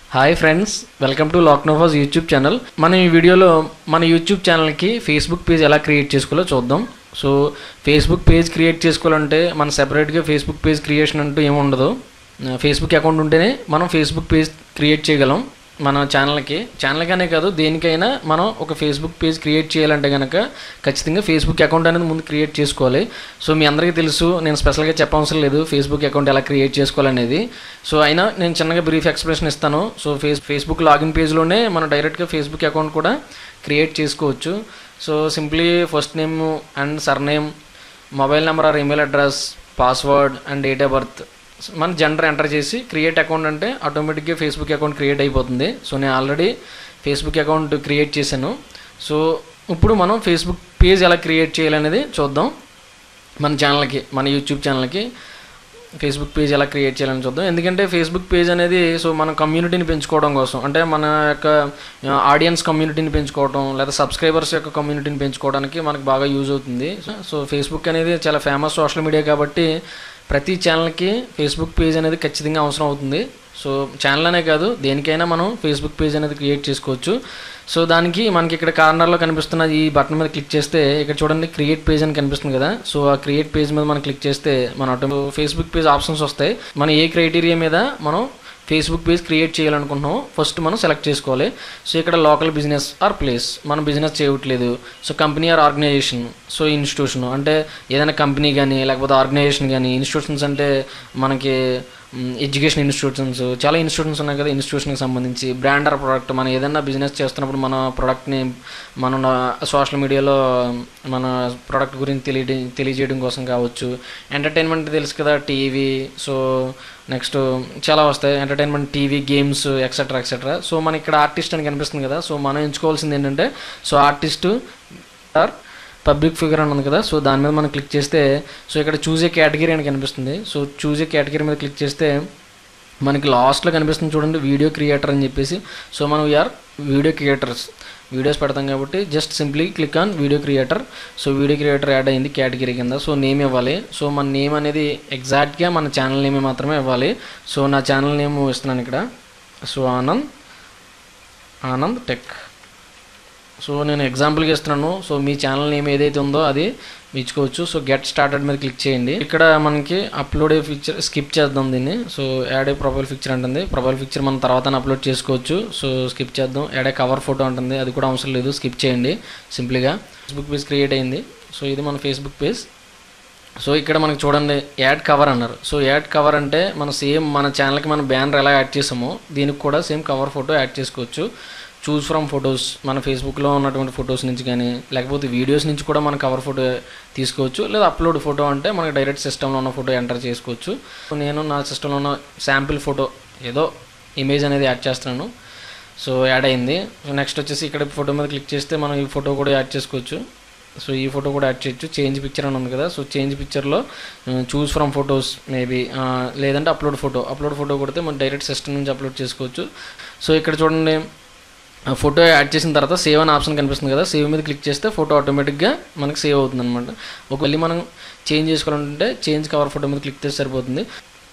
hi friends welcome to లాక్నోఫాస్ YouTube channel మనం ఈ వీడియోలో మన యూట్యూబ్ ఛానల్కి ఫేస్బుక్ పేజ్ ఎలా క్రియేట్ చేసుకోవాలో చూద్దాం సో ఫేస్బుక్ పేజ్ క్రియేట్ చేసుకోవాలంటే మన సెపరేట్గా ఫేస్బుక్ పేజ్ క్రియేషన్ అంటూ ఏమి ఉండదు ఫేస్బుక్ అకౌంట్ ఉంటేనే మనం ఫేస్బుక్ పేజ్ క్రియేట్ చేయగలం మన ఛానల్కి ఛానల్గానే కాదు దేనికైనా మనం ఒక ఫేస్బుక్ పేజ్ క్రియేట్ చేయాలంటే కనుక ఖచ్చితంగా ఫేస్బుక్ అకౌంట్ అనేది ముందు క్రియేట్ చేసుకోవాలి సో మీ అందరికీ తెలుసు నేను స్పెషల్గా చెప్పవసరం లేదు ఫేస్బుక్ అకౌంట్ ఎలా క్రియేట్ చేసుకోవాలనేది సో అయినా నేను చిన్నగా బ్రీఫ్ ఎక్స్ప్లెనేషన్ ఇస్తాను సో ఫేస్ ఫేస్బుక్ లాగిన్ పేజ్లోనే మనం డైరెక్ట్గా ఫేస్బుక్ అకౌంట్ కూడా క్రియేట్ చేసుకోవచ్చు so simply first name and surname mobile number or email address password and date of birth మన జెండర్ ఎంటర్ చేసి క్రియేట్ అకౌంట్ అంటే ఆటోమేటిక్గా ఫేస్బుక్ అకౌంట్ క్రియేట్ అయిపోతుంది సో నేను ఆల్రెడీ ఫేస్బుక్ అకౌంట్ క్రియేట్ చేశాను so ఇప్పుడు మనం ఫేస్బుక్ పేజ్ ఎలా క్రియేట్ చేయాలనేది చూద్దాం మన ఛానల్కి మన యూట్యూబ్ ఛానల్కి ఫేస్బుక్ పేజ్ ఎలా క్రియేట్ చేయాలని చూద్దాం ఎందుకంటే ఫేస్బుక్ పేజ్ అనేది సో మన కమ్యూనిటీని పెంచుకోవడం కోసం అంటే మన యొక్క ఆడియన్స్ కమ్యూనిటీని పెంచుకోవడం లేదా సబ్స్క్రైబర్స్ యొక్క కమ్యూనిటీని పెంచుకోవడానికి మనకు బాగా యూజ్ అవుతుంది సో ఫేస్బుక్ అనేది చాలా ఫేమస్ సోషల్ మీడియా కాబట్టి ప్రతి ఛానల్కి ఫేస్బుక్ పేజ్ అనేది ఖచ్చితంగా అవసరం అవుతుంది సో ఛానల్ అనే కాదు దేనికైనా మనం ఫేస్బుక్ పేజ్ అనేది క్రియేట్ చేసుకోవచ్చు సో దానికి మనకి ఇక్కడ కార్నర్లో కనిపిస్తున్న ఈ బటన్ మీద క్లిక్ చేస్తే ఇక్కడ చూడండి క్రియేట్ పేజ్ అని కనిపిస్తుంది కదా సో ఆ క్రియేట్ పేజ్ మీద మనం క్లిక్ చేస్తే మన ఆటో ఫేస్బుక్ పేజ్ ఆప్షన్స్ వస్తాయి మన ఏ క్రైటీరియా మీద మనం ఫేస్బుక్ పేజ్ క్రియేట్ చేయాలనుకుంటున్నాం ఫస్ట్ మనం సెలెక్ట్ చేసుకోవాలి సో ఇక్కడ లోకల్ బిజినెస్ ఆర్ ప్లేస్ మనం బిజినెస్ చేయట్లేదు so company or organisation so institution అంటే ఏదైనా కంపెనీ కానీ లేకపోతే ఆర్గనైజేషన్ కానీ ఇన్స్టిట్యూషన్స్ అంటే మనకి ఎడ్యుకేషన్ ఇన్స్టిట్యూషన్స్ చాలా ఇన్స్టిట్యూషన్స్ ఉన్నాయి కదా ఇన్స్టిట్యూషన్కి సంబంధించి బ్రాండ్ ఆర్ ప్రోడక్ట్ మనం ఏదైనా బిజినెస్ చేస్తున్నప్పుడు మన ప్రోడక్ట్ని మనం సోషల్ మీడియాలో మన ప్రోడక్ట్ గురించి తెలియ తెలియజేయడం కోసం కావచ్చు ఎంటర్టైన్మెంట్ తెలుసు కదా టీవీ సో నెక్స్ట్ చాలా వస్తాయి entertainment TV games etcetera etcetera so మన ఇక్కడ ఆర్టిస్ట్ అని కనిపిస్తుంది కదా సో మనం ఎంచుకోవాల్సింది ఏంటంటే so artist or public figure అని ఉంది కదా సో దాని మీద మనం క్లిక్ చేస్తే సో ఇక్కడ చూసే కేటగిరీ అని కనిపిస్తుంది సో చూసే కేటగిరీ మీద క్లిక్ చేస్తే మనకి లాస్ట్లో కనిపిస్తుంది చూడండి వీడియో క్రియేటర్ అని చెప్పేసి సో మనం వీఆర్ వీడియో క్రియేటర్స్ వీడియోస్ పెడతాం కాబట్టి just simply click on video creator so video creator add అయింది కేటగిరీ కింద సో నేమ్ ఇవ్వాలి సో మన నేమ్ అనేది ఎగ్జాక్ట్గా మన ఛానల్ నేమ్ మాత్రమే ఇవ్వాలి సో నా ఛానల్ నేమ్ ఇస్తున్నాను ఇక్కడ so Anand Anand tech so నేను ఎగ్జాంపుల్గా ఇస్తున్నాను సో మీ ఛానల్ నేమ్ ఏదైతే ఉందో అది ఇచ్చుకోవచ్చు సో గెట్ స్టార్టెడ్ మీద క్లిక్ చేయండి ఇక్కడ మనకి అప్లోడ్ ఏ పిక్చర్ స్కిప్ చేద్దాం దీన్ని so add a profile picture అంటుంది ప్రొఫైల్ పిక్చర్ మనం తర్వాత అప్లోడ్ చేసుకోవచ్చు సో స్కిప్ చేద్దాం యాడ్ ఏ కవర్ ఫోటో అంటుంది అది కూడా అవసరం లేదు స్కిప్ చేయండి సింప్లీగా ఫేస్బుక్ పేజ్ క్రియేట్ అయింది సో ఇది మన ఫేస్బుక్ పేజ్ సో ఇక్కడ మనకి చూడండి యాడ్ కవర్ అన్నారు సో యాడ్ కవర్ అంటే మన సేమ్ మన ఛానల్కి మన బ్యానర్ ఎలా యాడ్ చేసామో దీనికి కూడా సేమ్ కవర్ ఫోటో యాడ్ చేసుకోవచ్చు చూస్ ఫ్రమ్ ఫొటోస్ మన ఫేస్బుక్లో ఉన్నటువంటి ఫొటోస్ నుంచి కానీ లేకపోతే వీడియోస్ నుంచి కూడా మన కవర్ ఫోటో తీసుకోవచ్చు లేదా అప్లోడ్ ఫోటో అంటే మనకి డైరెక్ట్ సిస్టంలో ఉన్న ఫోటో ఎంటర్ చేసుకోవచ్చు నేను నా సిస్టంలో ఉన్న శాంపిల్ ఫోటో ఏదో ఇమేజ్ అనేది యాడ్ చేస్తున్నాను సో యాడ్ అయింది సో నెక్స్ట్ వచ్చేసి ఇక్కడ ఫోటో మీద క్లిక్ చేస్తే మనం ఈ ఫోటో కూడా యాడ్ చేసుకోవచ్చు సో ఈ ఫోటో కూడా యాడ్ చేయొచ్చు చేంజ్ పిక్చర్ అని ఉంది కదా సో చేంజ్ పిక్చర్లో చూస్ ఫ్రమ్ ఫొటోస్ మేబీ లేదంటే అప్లోడ్ ఫోటో అప్లోడ్ ఫోటో కొడితే మనం డైరెక్ట్ సిస్టమ్ నుంచి అప్లోడ్ చేసుకోవచ్చు సో ఇక్కడ చూడండి ఫోటో యాడ్ చేసిన తర్వాత సేవ్ అనే ఆప్షన్ కనిపిస్తుంది కదా సేవ్ మీద క్లిక్ చేస్తే ఫోటో ఆటోమేటిక్గా మనకి సేవ్ అవుతుంది అనమాట ఒకవేళ మనం చేంజ్ చేసుకోవాలంటే చేంజ్ కవర్ ఫోటో మీద క్లిక్ చేస్తే సరిపోతుంది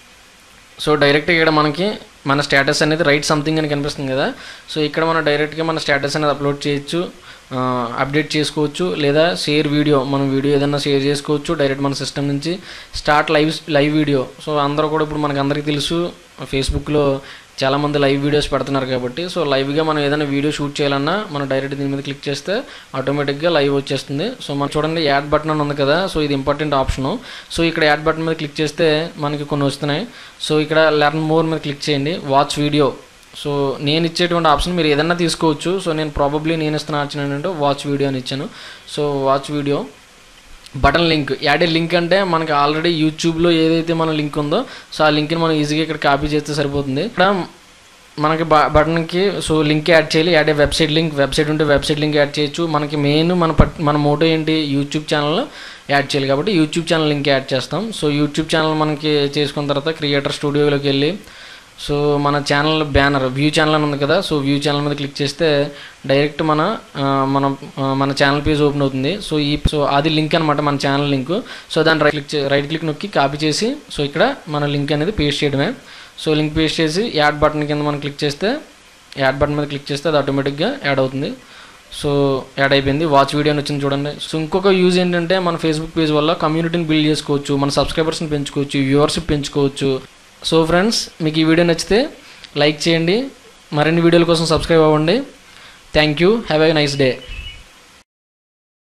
సో డైరెక్ట్గా ఇక్కడ మనకి మన స్టేటస్ అనేది రైట్ సంథింగ్ అని కనిపిస్తుంది కదా సో ఇక్కడ మనం డైరెక్ట్గా మన స్టేటస్ అనేది అప్లోడ్ చేయొచ్చు అప్డేట్ చేసుకోవచ్చు లేదా షేర్ వీడియో మనం వీడియో ఏదైనా షేర్ చేసుకోవచ్చు డైరెక్ట్ మన సిస్టమ్ నుంచి start live live video so అందరూ కూడా ఇప్పుడు మనకు అందరికీ తెలుసు ఫేస్బుక్లో చాలామంది లైవ్ వీడియోస్ పెడుతున్నారు కాబట్టి సో లైవ్గా మనం ఏదైనా వీడియో షూట్ చేయాలన్నా మనం డైరెక్ట్ దీని మీద క్లిక్ చేస్తే ఆటోమేటిక్గా లైవ్ వచ్చేస్తుంది సో మనం చూడండి యాడ్ బటన్ అని ఉంది కదా సో ఇది ఇంపార్టెంట్ ఆప్షను సో ఇక్కడ యాడ్ బటన్ మీద క్లిక్ చేస్తే మనకి కొన్ని వస్తున్నాయి సో ఇక్కడ లెర్న్ మోర్ మీద క్లిక్ చేయండి వాచ్ వీడియో సో నేను ఇచ్చేటువంటి ఆప్షన్ మీరు ఏదైనా తీసుకోవచ్చు సో నేను ప్రాబబ్లీ నేను ఇస్తున్న ఆప్షన్ ఏంటంటే వాచ్ వీడియో అని ఇచ్చాను so watch video button link add a link అంటే మనకి ఆల్రెడీ యూట్యూబ్లో ఏదైతే మన లింక్ ఉందో సో ఆ లింక్ని మనం ఈజీగా ఇక్కడ కాపీ చేస్తే సరిపోతుంది ఇక్కడ మనకి బ బటన్కి సో లింక్ యాడ్ చేయాలి add a website link website ఉంటే వెబ్సైట్ లింక్ యాడ్ చేయొచ్చు మనకి మెయిన్ మన పట్ మన మోటో ఏంటి యూట్యూబ్ ఛానల్లో యాడ్ చేయాలి కాబట్టి యూట్యూబ్ ఛానల్ లింక్ యాడ్ చేస్తాం సో యూట్యూబ్ ఛానల్ మనకి చేసుకున్న తర్వాత క్రియేటర్ స్టూడియోలోకి వెళ్ళి సో మన ఛానల్ బ్యానర్ వ్యూ ఛానల్ అని ఉంది కదా సో వ్యూ ఛానల్ మీద క్లిక్ చేస్తే డైరెక్ట్ మన మన మన ఛానల్ పేజ్ ఓపెన్ అవుతుంది సో ఈ సో అది లింక్ అనమాట మన ఛానల్ లింక్ సో దాన్ని రైట్ క్లిక్ రైట్ క్లిక్ నొక్కి కాపీ చేసి సో ఇక్కడ మన లింక్ అనేది పేస్ట్ చేయడమే సో లింక్ పేస్ట్ చేసి యాడ్ బటన్ కింద మనం క్లిక్ చేస్తే యాడ్ బటన్ మీద క్లిక్ చేస్తే అది ఆటోమేటిక్గా యాడ్ అవుతుంది సో యాడ్ అయిపోయింది వాచ్ వీడియో అని వచ్చింది చూడండి సో ఇంకొక యూజ్ ఏంటంటే మన ఫేస్బుక్ పేజ్ వల్ల కమ్యూనిటీని బిల్డ్ చేసుకోవచ్చు మన సబ్స్క్రైబర్స్ని పెంచుకోవచ్చు వ్యూవర్షిప్ పెంచుకోవచ్చు సో ఫ్రెండ్స్ మీకు ఈ వీడియో నచ్చితే లైక్ చేయండి మరిన్ని వీడియోల కోసం సబ్స్క్రైబ్ అవ్వండి thank you have a nice day